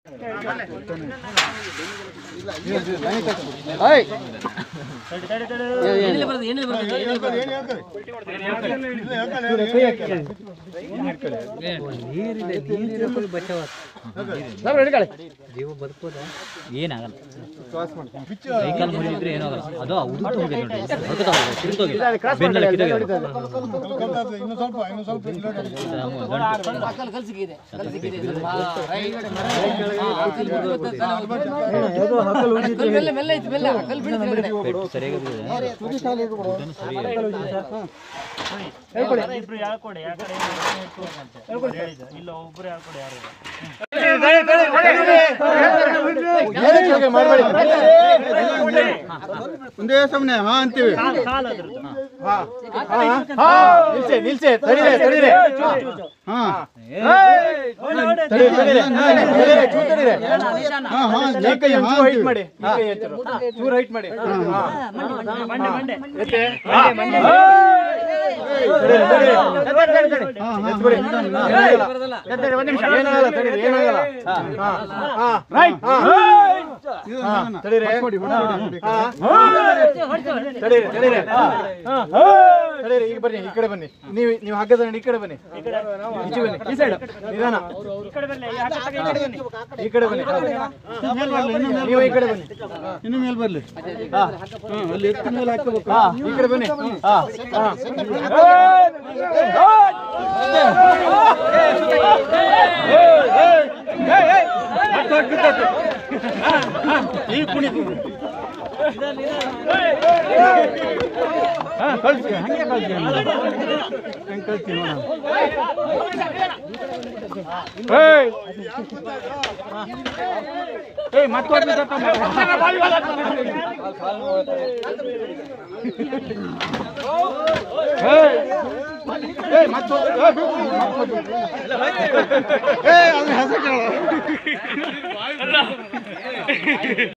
ಜೀವ ಬದುಕೋದ ಏನಾಗಲ್ಲ ಸೈಕಲ್ ಮುರಿದಿದ್ರೆ ಏನೂ ಆಗಲ್ಲ ಅದು ಉದುತ್ತು ಹೋಗಿದೆ ನೋಡಿ ಹೊರಗಡೆ ಹೋಗಿದೆ, ತಿರ್ಗ್ದು ಹೋಗಿದೆ. ಬೆನ್ನೆಲ್ಲ ಕಿತ್ತೋಗಿದೆ. ಇನ್ನು ಸ್ವಲ್ಪ ಇನ್ನು ಸ್ವಲ್ಪ ಪೆಟ್ಟು ಸರಿಯಾಗಿ ಬಿದ್ದಿದೆ. ಉದ್ದನೂ ಸರಿ ಇದೆ. ಇಬ್ರು ಹೇಳ್ಕೊಡಿ ಯಾಕಡೆ ಹೇಳಿದ್ದು ಇಲ್ಲ ಒಬ್ರು ಹೇಳ್ಕೊಡಿ ಯಾರು ಒಂದೇ ಸಮನೆ ಹಾ ಅಂತೀವಿ ಕಾಲ್ ಅದ್ರದ್ದು ನಿಲ್ಸೆ ನಿಲ್ಸೆ ತಡಿರೆ ತಡಿರೆ ಹಾ ಹೈಟ್ ಮಾಡಿ ಚೂರು ಹೈಟ್ ಮಾಡಿ ಮಂಡೆ ಮಂಡೆ ಏನಾಗಲ್ಲ ತಡೀರಿ ಏನಾಗಲ್ಲ ರೈಟ್ ತಡೀರಿ ತಡೀರಿ ತಡೀರಿ ತಡೀರಿ ಈಗ ಬನ್ನಿ ಈ ಕಡೆ ಬನ್ನಿ ನೀವು ನೀವು ಹಗ್ಗದ ಈ ಕಡೆ ಬನ್ನಿ ಈಚೆ ಬನ್ನಿ ಈ ಸೈಡ್ ನಿಧಾನ ಈ ಕಡೆ ಬರಲಿ ಯಾಕೆ ಈ ಕಡೆ ಬನ್ನಿ ಈ ಕಡೆ ಬನ್ನಿ ನೀವು ಈ ಕಡೆ ಬನ್ನಿ ಇನ್ನು ಮೇಲೆ ಬರ್ಲಿ ಅಲ್ಲಿ ಎತ್ತು ಮೇಲೆ ಹಾಕಬೇಕು ಈ ಕಡೆ ಬನ್ನಿ ಹಾ ಹಾ ಈ ಕುಣಿ ಕಳ್ಸಿ ಹಂಗೆ ಕಳ್ಸಿ ಹೆಂಗೆ ಕಳ್ಸಿ ಏಯ್ ಏಯ್ ಮತ್ತೊಂದು ಏಯ್ ಮತ್ತೊಂದು ಏಯ್ ಅದು ಹೆಸರು ಕೇಳು